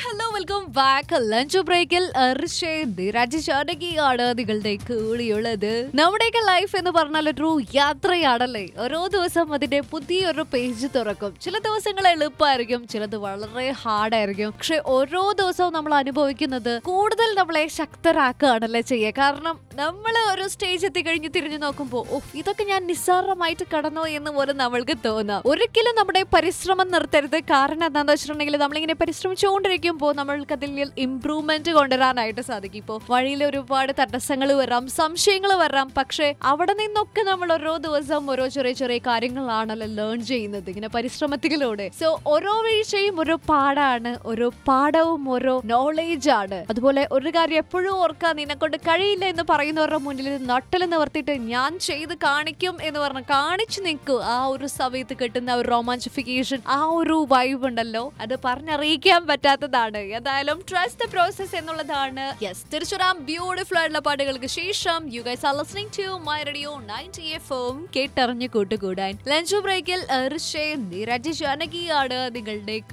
hello welcome back lunch ബ്രേക്കിൽ രാജശാനകിയാണ് നിങ്ങളുടെ കൂടിയുള്ളത് നമ്മുടെയൊക്കെ ലൈഫ് എന്ന് പറഞ്ഞാൽ ഒരു യാത്രയാണല്ലേ ഓരോ ദിവസം അതിന്റെ പുതിയൊരു പേജ് തുറക്കും ചില ദിവസങ്ങൾ എളുപ്പമായിരിക്കും ചിലത് വളരെ ഹാർഡായിരിക്കും പക്ഷെ ഓരോ ദിവസവും നമ്മൾ അനുഭവിക്കുന്നത് കൂടുതൽ നമ്മളെ ശക്തരാക്കുകയാണല്ലേ ചെയ്യുക കാരണം നമ്മൾ ഒരു സ്റ്റേജ് എത്തിക്കഴിഞ്ഞ് തിരിഞ്ഞു നോക്കുമ്പോൾ ഓ ഇതൊക്കെ ഞാൻ നിസ്സാരമായിട്ട് കടന്നോ എന്ന് പോലും നമ്മൾക്ക് തോന്നാം ഒരിക്കലും നമ്മുടെ പരിശ്രമം നിർത്തരുത് കാരണം എന്താണെന്ന് വെച്ചിട്ടുണ്ടെങ്കിൽ നമ്മളിങ്ങനെ പരിശ്രമിച്ചുകൊണ്ടിരിക്കുമ്പോൾ നമ്മൾക്ക് അതിൽ ഇംപ്രൂവ്മെന്റ് കൊണ്ടുവരാനായിട്ട് സാധിക്കും ഇപ്പോൾ വഴിയിൽ ഒരുപാട് തടസ്സങ്ങൾ വരാം സംശയങ്ങൾ വരാം പക്ഷേ അവിടെ നിന്നൊക്കെ നമ്മൾ ഓരോ ദിവസവും ഓരോ ചെറിയ ചെറിയ കാര്യങ്ങളാണല്ലോ ലേൺ ചെയ്യുന്നത് ഇങ്ങനെ പരിശ്രമത്തിലൂടെ സോ ഓരോ വീഴ്ചയും ഒരു പാടാണ് ഓരോ പാഠവും ഓരോ നോളേജ് ആണ് അതുപോലെ ഒരു കാര്യം എപ്പോഴും ഓർക്കാൻ നിന്നെക്കൊണ്ട് കഴിയില്ല എന്ന് പറയുന്നവരുടെ മുന്നിൽ നട്ടൽ നിവർത്തിയിട്ട് ഞാൻ ചെയ്ത് കാണിക്കും എന്ന് പറഞ്ഞ് കാണിച്ചു നിൽക്കൂ ആ ഒരു സമയത്ത് കിട്ടുന്ന ഒരു റൊമാൻസിഫിക്കേഷൻ ആ ഒരു വൈബ് ഉണ്ടല്ലോ അത് പറഞ്ഞറിയിക്കാൻ പറ്റാത്തതാണ് ഏതായാലും ട്രസ്റ്റ് ദ പ്രോസസ് എന്നുള്ളതാണ് യെസ് തിരിച്ചുവരാം ബ്യൂട്ടിഫുൾ ആയിട്ടുള്ള പാട്ടുകൾക്ക് ശേഷം you guys are listening to my radio 90 FM കേട്ടറിഞ്ഞ് കൂട്ടുകൂടാൻ ലഞ്ച് ബ്രേക്കിൽ ഋഷേ നിരജ് ജാനകിയാണ് നിങ്ങളുടെ